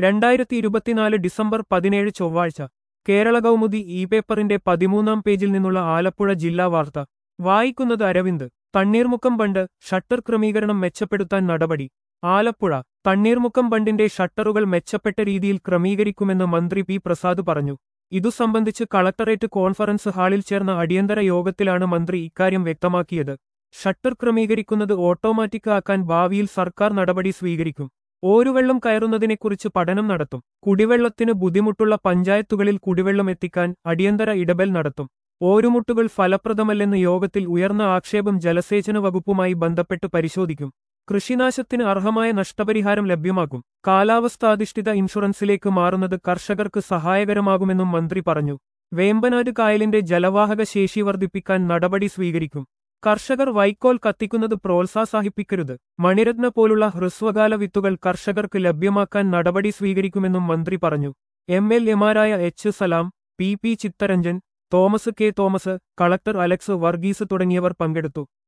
രണ്ടായിരത്തി ഇരുപത്തിനാല് ഡിസംബർ പതിനേഴ് ചൊവ്വാഴ്ച കേരള കൗമുദി ഇ പേപ്പറിന്റെ പതിമൂന്നാം പേജിൽ നിന്നുള്ള ആലപ്പുഴ ജില്ലാ വാർത്ത വായിക്കുന്നത് അരവിന്ദ് തണ്ണീർമുക്കം ബണ്ട് ഷട്ടർ ക്രമീകരണം മെച്ചപ്പെടുത്താൻ നടപടി ആലപ്പുഴ തണ്ണീർമുക്കം ബണ്ടിന്റെ ഷട്ടറുകൾ മെച്ചപ്പെട്ട രീതിയിൽ ക്രമീകരിക്കുമെന്ന് മന്ത്രി പി പ്രസാദ് പറഞ്ഞു ഇതു സംബന്ധിച്ച് കളക്ടറേറ്റ് കോൺഫറൻസ് ഹാളിൽ ചേർന്ന അടിയന്തര യോഗത്തിലാണ് മന്ത്രി ഇക്കാര്യം വ്യക്തമാക്കിയത് ഷട്ടർ ക്രമീകരിക്കുന്നത് ഓട്ടോമാറ്റിക് ആക്കാൻ ഭാവിയിൽ സർക്കാർ നടപടി സ്വീകരിക്കും ഓരുവെള്ളം കയറുന്നതിനെക്കുറിച്ച് പഠനം നടത്തും കുടിവെള്ളത്തിന് ബുദ്ധിമുട്ടുള്ള പഞ്ചായത്തുകളിൽ കുടിവെള്ളം എത്തിക്കാൻ അടിയന്തര ഇടപെൽ നടത്തും ഓരുമുട്ടുകൾ ഫലപ്രദമല്ലെന്ന് യോഗത്തിൽ ഉയർന്ന ആക്ഷേപം ജലസേചന വകുപ്പുമായി ബന്ധപ്പെട്ട് പരിശോധിക്കും കൃഷിനാശത്തിന് അർഹമായ നഷ്ടപരിഹാരം ലഭ്യമാക്കും കാലാവസ്ഥാധിഷ്ഠിത ഇൻഷുറൻസിലേക്ക് മാറുന്നത് കർഷകർക്ക് സഹായകരമാകുമെന്നും മന്ത്രി പറഞ്ഞു വേമ്പനാട് കായലിന്റെ ജലവാഹക ശേഷി വർദ്ധിപ്പിക്കാൻ നടപടി സ്വീകരിക്കും കർഷകർ വൈക്കോൽ കത്തിക്കുന്നത് പ്രോത്സാഹിപ്പിക്കരുത് മണിരത്ന പോലുള്ള ഹ്രസ്വകാല വിത്തുകൾ കർഷകർക്ക് ലഭ്യമാക്കാൻ നടപടി സ്വീകരിക്കുമെന്നും മന്ത്രി പറഞ്ഞു എം എൽ എമാരായ H Salam P P Chittaranjan Thomas K Thomas collector Alex Varghese തുടങ്ങിയവർ പങ്കെടുത്തു